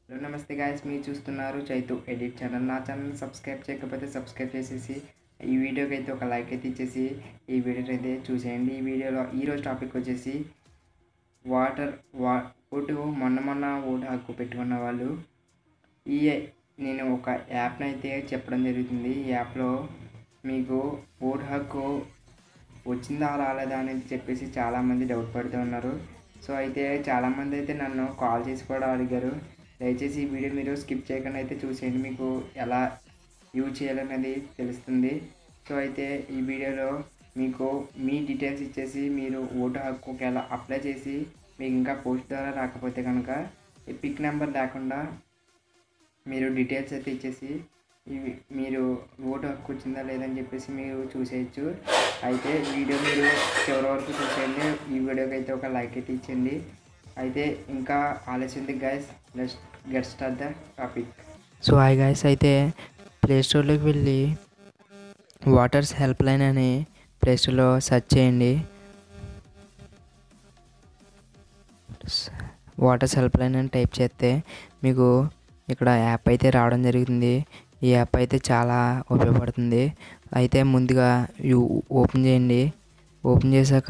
hello నమస్తే guys మీరు చూస్తున్నారు చైతు ఎడిట్ ఛానల్ నా ఛానల్ సబ్స్క్రైబ్ చేయకపోతే సబ్స్క్రైబ్ చేసేసి ఈ వీడియోకి అయితే ఒక లైక్ అయితే ఇచ్చేసి ఈ వీడియోని అయితే చూసేయండి ఈ వీడియోలో ఈరోజు టాపిక్ వచ్చేసి వాటర్ వా ఓటు మొన్న మొన్న ఓటు హక్కు పెట్టుకున్న వాళ్ళు ఈ నేను ఒక యాప్ని అయితే చెప్పడం జరుగుతుంది ఈ యాప్లో మీకు ఓటు హక్కు వచ్చిందా రాలేదా అనేది చెప్పేసి చాలామంది డౌట్ పడుతూ ఉన్నారు సో అయితే చాలామంది అయితే నన్ను కాల్ చేసి కూడా అడిగారు దయచేసి ఈ వీడియో మీరు స్కిప్ చేయకుండా అయితే చూసేయండి మీకు ఎలా యూజ్ చేయాలనేది తెలుస్తుంది సో అయితే ఈ వీడియోలో మీకు మీ డీటెయిల్స్ ఇచ్చేసి మీరు ఓటు హక్కు ఎలా అప్లై చేసి మీకు ఇంకా పోస్ట్ ద్వారా రాకపోతే కనుక ఈ పిక్ నెంబర్ లేకుండా మీరు డీటెయిల్స్ అయితే ఇచ్చేసి ఇవి మీరు ఓటు హక్కు వచ్చిందా లేదని చెప్పేసి మీరు చూసేయచ్చు అయితే వీడియో మీరు చివరి వరకు చూసేయండి ఈ వీడియోకి అయితే ఒక లైక్ అయితే ఇచ్చేయండి అయితే ఇంకా ఆలస్యం guys let's get start the topic so hi guys అయితే ప్లే స్టోర్లోకి వెళ్ళి వాటర్స్ హెల్ప్ లైన్ అని ప్లే స్టోర్లో సెర్చ్ చేయండి వాటర్స్ హెల్ప్ లైన్ అని టైప్ చేస్తే మీకు ఇక్కడ యాప్ అయితే రావడం జరుగుతుంది ఈ యాప్ అయితే చాలా ఉపయోగపడుతుంది అయితే ముందుగా యు- ఓపెన్ చేయండి ఓపెన్ చేశాక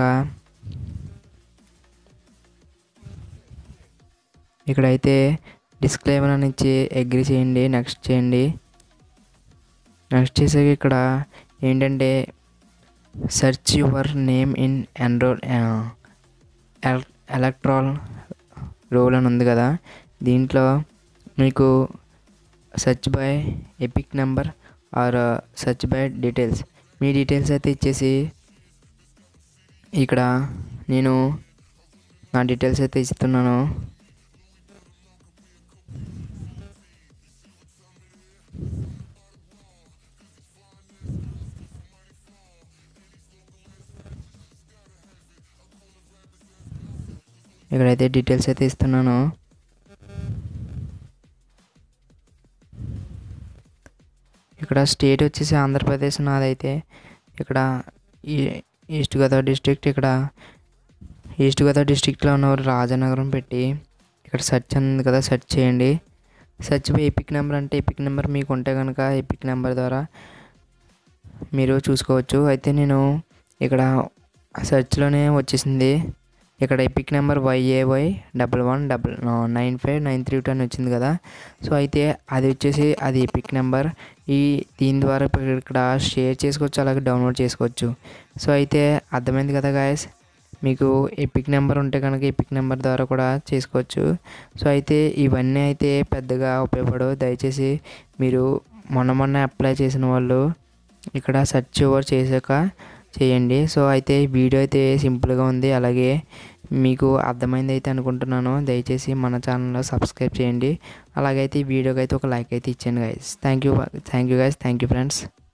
ఇక్కడైతే డిస్క్లైమర్ అని ఇచ్చి అగ్రి చేయండి నెక్స్ట్ చేయండి నెక్స్ట్ చేసాక ఇక్కడ ఏంటంటే search your name in enrol electoral roll అని ఉంది కదా దీంట్లో మీకు search by EPIC number or search by details మీ డీటెయిల్స్ అయితే ఇచ్చేసి ఇక్కడ నేను నా డీటెయిల్స్ అయితే ఇస్తున్నాను ఇక్కడైతే డీటెయిల్స్ అయితే ఇస్తున్నాను ఇక్కడ స్టేట్ వచ్చేసి ఆంధ్రప్రదేశ్ నాదైతే ఇక్కడ ఈ ఈస్ట్ గోదావరి డిస్ట్రిక్ట్ ఇక్కడ ఈస్ట్ గోదావరి డిస్ట్రిక్ట్లో ఉన్నవారు రాజనగరం పెట్టి ఇక్కడ సెర్చ్ అని ఉంది కదా సెర్చ్ చేయండి సెర్చ్ బై ఎపిక్ నెంబర్ అంటే ఎపిక్ నెంబర్ మీకు ఉంటే కనుక ఎపిక్ నెంబర్ ద్వారా మీరు చూసుకోవచ్చు అయితే నేను ఇక్కడ సెర్చ్లోనే వచ్చేసింది ఇక్కడ EPIC number YAY double one double nine five nine three two అని వచ్చింది కదా సో అయితే అది వచ్చేసి అది ఎపిక్ నెంబర్ ఈ దీని ద్వారా ఇప్పుడు ఇక్కడ షేర్ చేసుకోవచ్చు అలాగే డౌన్లోడ్ చేసుకోవచ్చు సో అయితే అర్థమైంది కదా గాయస్ మీకు ఎపిక్ నెంబర్ ఉంటే కనుక ఎపిక్ నెంబర్ ద్వారా కూడా చేసుకోవచ్చు సో అయితే ఇవన్నీ అయితే పెద్దగా ఉపయోగపడవు దయచేసి మీరు మొన్న మొన్న అప్లై చేసిన వాళ్ళు ఇక్కడ సెర్చ్ ఓవర్ చేశాక చేయండి సో అయితే వీడియో అయితే సింపుల్గా ఉంది అలాగే మీకు అర్థమైంది అయితే అనుకుంటున్నాను దయచేసి మన ఛానల్లో సబ్స్క్రైబ్ చేయండి అలాగైతే ఈ వీడియోకి అయితే ఒక లైక్ అయితే ఇచ్చేయండి guys thank you thank you guys thank you friends